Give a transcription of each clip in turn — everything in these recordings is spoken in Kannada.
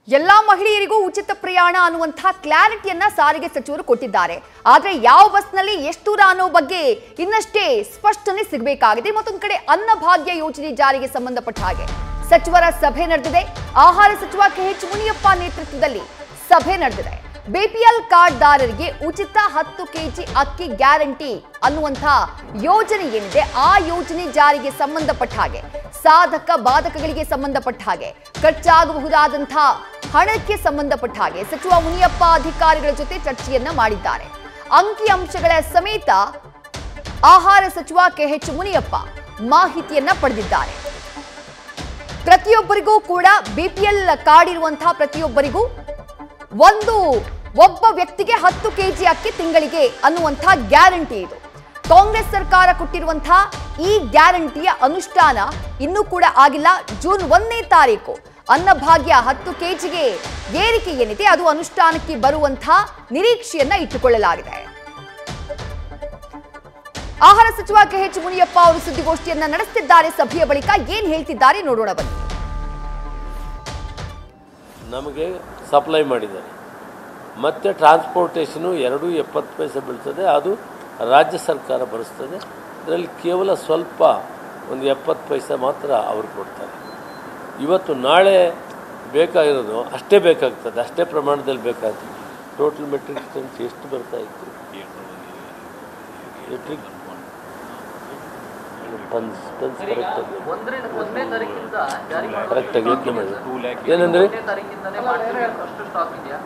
ಎಲ್ಲಾ ಮಹಿಳೆಯರಿಗೂ ಉಚಿತ ಪ್ರಯಾಣ ಅನ್ನುವಂತಹ ಕ್ಲಾರಿಟಿಯನ್ನ ಸಾರಿಗೆ ಸಚಿವರು ಕೊಟ್ಟಿದ್ದಾರೆ ಆದ್ರೆ ಯಾವ ಬಸ್ನಲ್ಲಿ ಎಷ್ಟು ದೂರ ಅನ್ನೋ ಬಗ್ಗೆ ಇನ್ನಷ್ಟೇ ಸ್ಪಷ್ಟನೆ ಸಿಗಬೇಕಾಗಿದೆ ಮತ್ತೊಂದು ಕಡೆ ಅನ್ನಭಾಗ್ಯ ಯೋಜನೆ ಜಾರಿಗೆ ಸಂಬಂಧಪಟ್ಟ ಹಾಗೆ ಸಚಿವರ ಸಭೆ ನಡೆದಿದೆ ಆಹಾರ ಸಚಿವ ಕೆಎಚ್ ಮುನಿಯಪ್ಪ ನೇತೃತ್ವದಲ್ಲಿ ಸಭೆ ನಡೆದಿದೆ ಬಿಪಿಎಲ್ ಕಾರ್ಡ್ದಾರರಿಗೆ ಉಚಿತ ಹತ್ತು ಕೆಜಿ ಅಕ್ಕಿ ಗ್ಯಾರಂಟಿ ಅನ್ನುವಂಥ ಯೋಜನೆ ಏನಿದೆ ಆ ಯೋಜನೆ ಜಾರಿಗೆ ಸಂಬಂಧಪಟ್ಟ ಹಾಗೆ ಸಾಧಕ ಬಾಧಕಗಳಿಗೆ ಸಂಬಂಧಪಟ್ಟ ಹಾಗೆ ಖರ್ಚಾಗಬಹುದಾದಂತಹ ಹಣಕ್ಕೆ ಸಂಬಂಧಪಟ್ಟ ಹಾಗೆ ಸಚಿವ ಮುನಿಯಪ್ಪ ಅಧಿಕಾರಿಗಳ ಜೊತೆ ಚರ್ಚೆಯನ್ನ ಮಾಡಿದ್ದಾರೆ ಅಂಕಿ ಅಂಶಗಳ ಸಮೇತ ಆಹಾರ ಸಚಿವ ಕೆಎಚ್ ಮುನಿಯಪ್ಪ ಮಾಹಿತಿಯನ್ನ ಪಡೆದಿದ್ದಾರೆ ಪ್ರತಿಯೊಬ್ಬರಿಗೂ ಕೂಡ ಬಿಪಿಎಲ್ ಕಾರ್ಡ್ ಇರುವಂತಹ ಪ್ರತಿಯೊಬ್ಬರಿಗೂ ಒಂದು ಒಬ್ಬ ವ್ಯಕ್ತಿಗೆ ಹತ್ತು ಕೆಜಿ ಅಕ್ಕಿ ತಿಂಗಳಿಗೆ ಅನ್ನುವಂತಹ ಗ್ಯಾರಂಟಿ ಇದು ಕಾಂಗ್ರೆಸ್ ಸರ್ಕಾರ ಕೊಟ್ಟಿರುವಂತಹ ಈ ಗ್ಯಾರಂಟಿಯ ಅನುಷ್ಠಾನ ಇನ್ನೂ ಕೂಡ ಆಗಿಲ್ಲ ಜೂನ್ ಒಂದನೇ ತಾರೀಕು ಅನ್ನಭಾಗ್ಯ ಹತ್ತು ಕೆಜಿಗೆ ಏರಿಕೆ ಏನಿದೆ ಅದು ಅನುಷ್ಠಾನಕ್ಕೆ ಬರುವಂತಹ ನಿರೀಕ್ಷೆಯನ್ನ ಇಟ್ಟುಕೊಳ್ಳಲಾಗಿದೆ ಆಹಾರ ಸಚಿವ ಕೆಎಚ್ ಮುನಿಯಪ್ಪ ಅವರು ಸುದ್ದಿಗೋಷ್ಠಿಯನ್ನ ನಡೆಸುತ್ತಿದ್ದಾರೆ ಸಭೆಯ ಬಳಿಕ ಏನ್ ಹೇಳ್ತಿದ್ದಾರೆ ನೋಡೋಣ ಬನ್ನಿ ನಮಗೆ ಸಪ್ಲೈ ಮಾಡಿದ್ದಾರೆ ಮತ್ತು ಟ್ರಾನ್ಸ್ಪೋರ್ಟೇಷನು ಎರಡೂ ಎಪ್ಪತ್ತು ಪೈಸೆ ಬೀಳ್ತದೆ ಅದು ರಾಜ್ಯ ಸರ್ಕಾರ ಭರಿಸ್ತದೆ ಇದರಲ್ಲಿ ಕೇವಲ ಸ್ವಲ್ಪ ಒಂದು ಎಪ್ಪತ್ತು ಪೈಸೆ ಮಾತ್ರ ಅವರು ಕೊಡ್ತಾರೆ ಇವತ್ತು ನಾಳೆ ಬೇಕಾಗಿರೋದು ಅಷ್ಟೇ ಬೇಕಾಗ್ತದೆ ಅಷ್ಟೇ ಪ್ರಮಾಣದಲ್ಲಿ ಬೇಕಾಗ್ತದೆ ಟೋಟಲ್ ಮೆಟ್ರಿಕ್ ಟನ್ಸ್ ಎಷ್ಟು ಬರ್ತಾ ಇತ್ತು ಮೆಟ್ರಿಕ್ ಟನ್ಸ್ ಟನ್ಸ್ ಕರೆಕ್ಟಾಗಿ ಒಂದರಿಂದ ಒಂದನೇ ತಾರೀಕಿಂದ ಜಾರಿ ಕರೆಕ್ಟಾಗಿ ಯೋಚನೆ ಮಾಡಿ ಏನಂದರೆ ಒಂದನೇ ತಾರೀಕಿಂದನೇ ಮಾಡ್ತೀವಿ ಅಷ್ಟು ಸ್ಟಾಕ್ ಇದೆಯಾ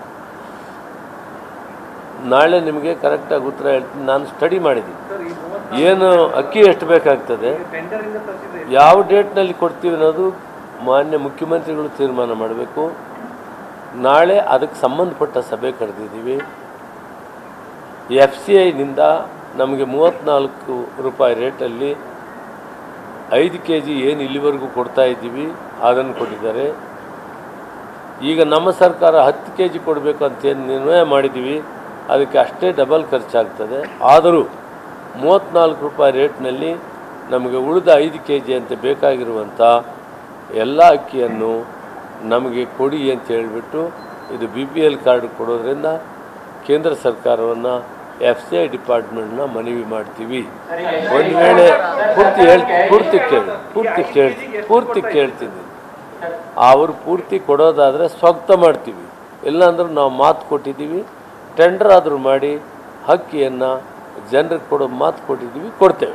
ನಾಳೆ ನಿಮಗೆ ಕರೆಕ್ಟಾಗಿ ಉತ್ತರ ಹೇಳ್ತೀನಿ ನಾನು ಸ್ಟಡಿ ಮಾಡಿದ್ದೀನಿ ಏನು ಅಕ್ಕಿ ಎಷ್ಟು ಬೇಕಾಗ್ತದೆ ಯಾವ ಡೇಟ್ನಲ್ಲಿ ಕೊಡ್ತೀವಿ ಅನ್ನೋದು ಮಾನ್ಯ ಮುಖ್ಯಮಂತ್ರಿಗಳು ತೀರ್ಮಾನ ಮಾಡಬೇಕು ನಾಳೆ ಅದಕ್ಕೆ ಸಂಬಂಧಪಟ್ಟ ಸಭೆ ಕರೆದಿದ್ದೀವಿ ಎಫ್ ಸಿ ಐನಿಂದ ನಮಗೆ ಮೂವತ್ತ್ನಾಲ್ಕು ರೂಪಾಯಿ ರೇಟಲ್ಲಿ ಐದು ಕೆ ಜಿ ಏನು ಇಲ್ಲಿವರೆಗೂ ಕೊಡ್ತಾ ಇದ್ದೀವಿ ಅದನ್ನು ಕೊಟ್ಟಿದ್ದಾರೆ ಈಗ ನಮ್ಮ ಸರ್ಕಾರ ಹತ್ತು ಕೆ ಜಿ ಕೊಡಬೇಕು ಅಂತ ಏನು ನಿರ್ಣಯ ಮಾಡಿದ್ದೀವಿ ಅದಕ್ಕೆ ಅಷ್ಟೇ ಡಬಲ್ ಖರ್ಚಾಗ್ತದೆ ಆದರೂ ಮೂವತ್ತ್ನಾಲ್ಕು ರೂಪಾಯಿ ರೇಟ್ನಲ್ಲಿ ನಮಗೆ ಉಳಿದ ಐದು ಕೆ ಜಿ ಅಂತ ಬೇಕಾಗಿರುವಂಥ ಎಲ್ಲ ಅಕ್ಕಿಯನ್ನು ನಮಗೆ ಕೊಡಿ ಅಂತ ಹೇಳಿಬಿಟ್ಟು ಇದು ಬಿ ಪಿ ಎಲ್ ಕಾರ್ಡ್ ಕೊಡೋದ್ರಿಂದ ಕೇಂದ್ರ ಸರ್ಕಾರವನ್ನು ಎಫ್ ಸಿ ಐ ಡಿಪಾರ್ಟ್ಮೆಂಟ್ನ ಮನವಿ ಮಾಡ್ತೀವಿ ಒಂದು ವೇಳೆ ಪೂರ್ತಿ ಹೇಳ್ ಪೂರ್ತಿ ಕೇಳಿ ಪೂರ್ತಿ ಕೇಳ್ತೀನಿ ಪೂರ್ತಿ ಕೇಳ್ತೀನಿ ಅವರು ಪೂರ್ತಿ ಕೊಡೋದಾದರೆ ಸ್ವಕ್ತ ಮಾಡ್ತೀವಿ ಇಲ್ಲಾಂದ್ರೆ ನಾವು ಮಾತು ಕೊಟ್ಟಿದ್ದೀವಿ ಟೆಂಡರ್ ಆದರೂ ಮಾಡಿ ಹಕ್ಕಿಯನ್ನು ಜನರಿಗೆ ಕೊಡೋ ಮಾತು ಕೊಟ್ಟಿದ್ದೀವಿ ಕೊಡ್ತೇವೆ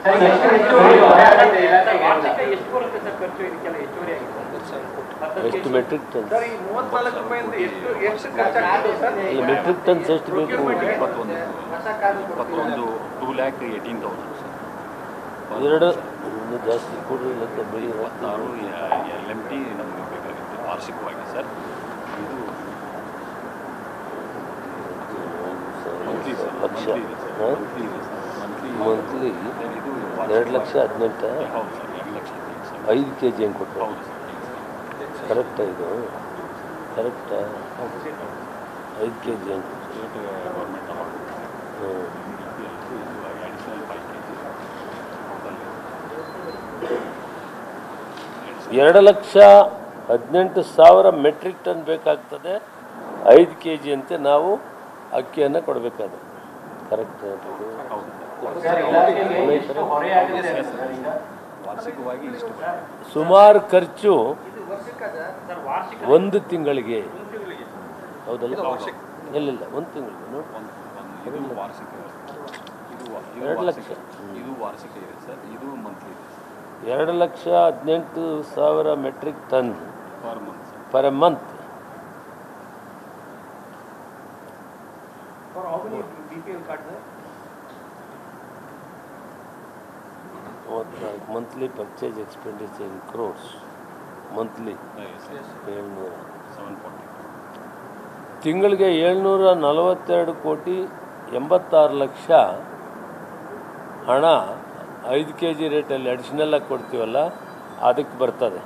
ಎಷ್ಟು ಮೆಟ್ರಿಕ್ ಟನ್ಸ್ ಇಲ್ಲ ಮೆಟ್ರಿಕ್ ಟನ್ಸ್ ಎಷ್ಟು ಬೇಕು ಇಪ್ಪತ್ತೊಂದು ಇಪ್ಪತ್ತೊಂದು two lakh eighteen thousand sir ಎರಡು ಇನ್ನೂ ಜಾಸ್ತಿ ಕೊಡ್ರಿ ಇಲ್ಲಂತ ಬೆಳಿ ಇಪ್ಪತ್ತಾರು ಎಲ್ ಎಮ್ ಟಿ ನಮಗೆ ಬೇಕಾಗಿತ್ತು ವಾರ್ಷಿಕವಾಗಿ ಸರ್ ಇದು ಮಂತ್ಲಿ ಸರ್ ಲಕ್ಷ ಮಂತ್ಲಿ ಇದೆ ಸರ್ ಹಾಂ? ಮಂತ್ಲಿ ಇದೆ ಸರ್ ಮಂತ್ಲಿ ಮಂತ್ಲಿ ಇದು ಎರಡು ಲಕ್ಷ ಹದಿನೆಂಟು ಹೌದು ಸರ್ ಎರಡು ಲಕ್ಷ ಇದೆ ಸರ್ ಐದು ಕೆ ಜಿ ಹೆಂಗೆ ಕೊಟ್ಟರು ಹೌದು ಸರ್ ಕರೆಕ್ಟಾ ಇದು ಕರೆಕ್ಟಾ ಐದು ಕೆ ಜಿ ಹೆಂಗೆ ಸ್ಟೇಟ್ ಗೌರ್ಮೆಂಟ್ ಅವಾರ್ಡ್ ಹ್ಞೂ additional five K G total ಎರಡು ಲಕ್ಷ ಹದಿನೆಂಟು ಸಾವಿರ ಮೆಟ್ರಿಕ್ ಟನ್ ಬೇಕಾಗ್ತದೆ ಐದು ಕೆ ಜಿ ಅಂತೆ ನಾವು ಅಕ್ಕಿಯನ್ನು ಕೊಡಬೇಕಾದ್ರೆ ಕರೆಕ್ಟ್ ಹೌದು ವಾರ್ಷಿಕವಾಗಿ ಇಷ್ಟು ಬರುತ್ತೆ. ಸುಮಾರು ಖರ್ಚು ಒಂದು ತಿಂಗಳಿಗೆ ಹೌದಲ್ಲ ಇಲ್ಲ ಒಂದು ತಿಂಗಳಿಗೆ ನೋಡಿ ಒಂದು ಒಂದು ಇದು ವಾರ್ಷಿಕ ಇದು ವಾ- ಇದು ಎರಡು ವಾರ್ಷಿಕ ಲಕ್ಷ. ಇದು ವಾರ್ಷಿಕ ಇದೆ ಸರ್ ಇದು ಮಂತ್ಲಿ ಇದೆ ಸರ್ ಎರಡು ಲಕ್ಷ ಹದಿನೆಂಟು ಸಾವಿರ metric ton per month sir per month monthly purchase expenditure in crores monthly ಏಳ್ನೂರ ಸೆವೆನ್ ಫಾರ್ಟಿ ತಿಂಗಳಿಗೆ ಏಳ್ನೂರ ನಲವತ್ತೆರಡು ಕೋಟಿ ಎಂಬತ್ತಾರು ಲಕ್ಷ ಹಣ ಐದು ಕೆ ಜಿ ರೇಟಲ್ಲಿ ಅಡಿಷನಲ್ಲಾಗಿ ಕೊಡ್ತೀವಲ್ಲ ಅದಕ್ಕೆ ಬರ್ತದೆ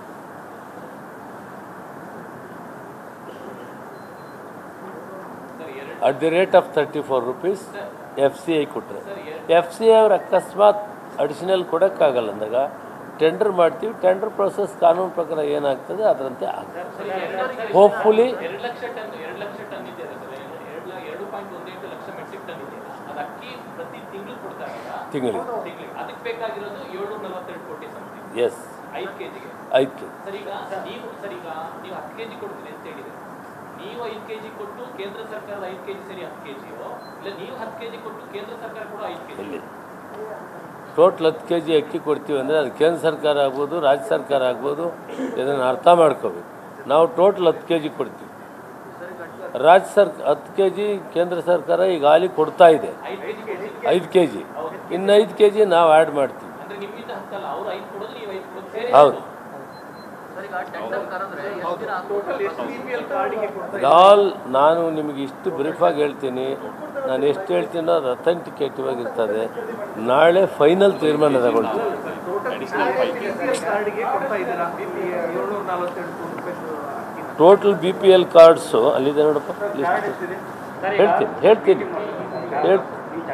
at the rate of thirty four rupees F C I ಕೊಟ್ಟರೆ ಎಫ್ ಸಿ ಐ ಅವ್ರು ಅಕಸ್ಮಾತ್ ಅಡಿಷನಲ್ ಕೊಡೋಕ್ಕಾಗಲ್ಲ ಅಂದಾಗ ಟೆಂಡರ್ ಮಾಡ್ತೀವಿ ಟೆಂಡರ್ ಪ್ರೊಸೆಸ್ ಕಾನೂನು ಪ್ರಕಾರ ಏನಾಗ್ತದೆ ಅದರಂತೆ ಆಗ್ತದೆ ಹೋಪ್ಫುಲಿ ಎರಡು ಲಕ್ಷ ಟನ್ ಎರಡು ಲಕ್ಷ ಟನ್ ಇದೆಯಲ್ಲ ಸರ್ ಎರಡು ಲ- ಎರಡು ಪಾಯಿಂಟ್ ಒಂದೆಂಟು ಲಕ್ಷ ಮೆಟ್ರಿಕ್ ಟನ್ ಇದೆಯಲ್ಲ ಅದು ಅಕ್ಕಿ ಪ್ರತಿ ತಿಂಗಳು ಕೊಡ್ತಾರಲ್ಲ ತಿಂಗಳಿಗೆ ತಿಂಗಳಿಗೆ ಅದಕ್ಕೆ ಬೇಕಾಗಿರೋದು ಏಳ್ನೂರ ನಲವತ್ತೆರಡು ಕೋಟಿ ಸಮಥಿಂಗ್ ಎಸ್ ಐದು ಕೆಜಿಗೆ ಐದು ಕೆ ಸರ್ ಈಗ ನೀವು ಸರ್ ಈಗ ನೀವು ಹತ್ತು ಕೆಜಿ ಕೊಡ್ತೀನಿ ಅಂತ ಹೇಳಿದ್ರೆ ನೀವು ಐದು ಕೆಜಿ ಕೊಟ್ಟು ಕೇಂದ್ರ ಸರ್ಕಾರದ ಐದು ಕೆಜಿ ಸರಿ ಹತ್ತು ಕೆಜಿಯೋ ಇಲ್ಲ ನೀವು ಹತ್ತು ಕೆಜಿ ಕೊಟ್ಟು ಕೇಂದ್ರ ಸರ್ಕಾರ ಕೂಡ ಐದು ಕೆಜಿ ಇಲ್ಲಿ ಟೋಟ್ಲ್ ಹತ್ತು ಕೆ ಜಿ ಅಕ್ಕಿ ಕೊಡ್ತೀವಿ ಅಂದರೆ ಅದು ಕೇಂದ್ರ ಸರ್ಕಾರ ಆಗ್ಬೋದು ರಾಜ್ಯ ಸರ್ಕಾರ ಆಗ್ಬೋದು ಇದನ್ನು ಅರ್ಥ ಮಾಡ್ಕೋಬೇಕು ನಾವು ಟೋಟ್ಲ್ ಹತ್ತು ಕೆ ಜಿ ಕೊಡ್ತೀವಿ ರಾಜ್ಯ ಸರ್ಕ ಹತ್ತು ಕೆ ಜಿ ಕೇಂದ್ರ ಸರ್ಕಾರ ಈಗ ಹಾಲಿ ಕೊಡ್ತಾ ಇದೆ ಐದು ಕೆಜಿ ಕೊಡ್ತೀನಿ ಐದು ಕೆ ಜಿ ಇನ್ನು ಐದು ಕೆ ಜಿ ನಾವು ಆ್ಯಡ್ ಮಾಡ್ತೀವಿ ಅಂದ್ರೆ ನಿಮ್ಮಿಂದ ಹತ್ತಲ್ಲ ಅವ್ರು ಐದು ಕೊಡೋದು ನೀವು ಐದು ಕೊಡೋದು ಸೇರಿ ಹೌದು ಸರ್ ಈಗ ಟೆಂಡರ್ ಕರೆದ್ರೆ ಎಷ್ಟು ದಿನ ಆಗ್ಬೋದು ಆಲ್ ನಾನು ನಿಮಗೆ ಇಷ್ಟು ಬ್ರೀಫಾಗಿ ಹೇಳ್ತೀನಿ ನಾನು ಎಷ್ಟು ಹೇಳ್ತೀನೋ ಅದು ಅಥೆಂಟಿಕೇಟಿವ್ ಆಗಿರ್ತದೆ ನಾಳೆ ಫೈನಲ್ ತೀರ್ಮಾನ ತಗೊಳ್ತೀನಿ total B P L cards ಅಲ್ಲಿದೆ ನೋಡಪ್ಪ ಲಿಸ್ಟ್ ಹೇಳ್ತೀನಿ ಹೇಳ್ತೀನಿ ಹೇಳ್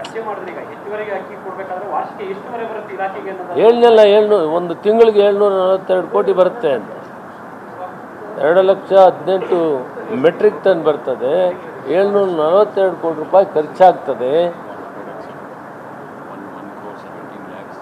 ಹೇಳ್ನಲ್ಲ ಏಳ್ನೂರು ಒಂದು ತಿಂಗಳಿಗೆ ಏಳ್ನೂರ ನಲವತ್ತೆರಡು ಕೋಟಿ ಬರುತ್ತೆ ಅಂತ ಎರಡು ಲಕ್ಷ ಹದಿನೆಂಟು ಮೆಟ್ರಿಕ್ ಟನ್ ಬರ್ತದೆ ಏಳ್ನೂರ ನಲವತ್ತೆರಡು ಕೋಟಿ ರೂಪಾಯಿ ಖರ್ಚಾಗ್ತದೆ one one crore seventeen lakhs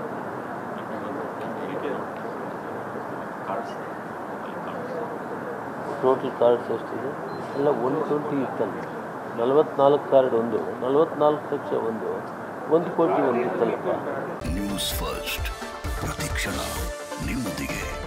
cards cards total cards ಎಷ್ಟಿದೆ ಎಲ್ಲ ಒನ್ ಟ್ವೆಂಟಿ ಇತ್ತಲ್ಲ ನಲವತ್ನಾಲ್ಕು ಕಾರ್ಡ್ ಒಂದು ನಲವತ್ನಾಲ್ಕು ಲಕ್ಷ ಒಂದು ಒಂದು ಕೋಟಿ ಒಂದು ಇತ್ತಲ್ಲಪ್ಪ ನ್ಯೂಸ್ ಫಸ್ಟ್ ಪ್ರತಿಕ್ಷಣ ನಿಮ್ಮೊಂದಿಗೆ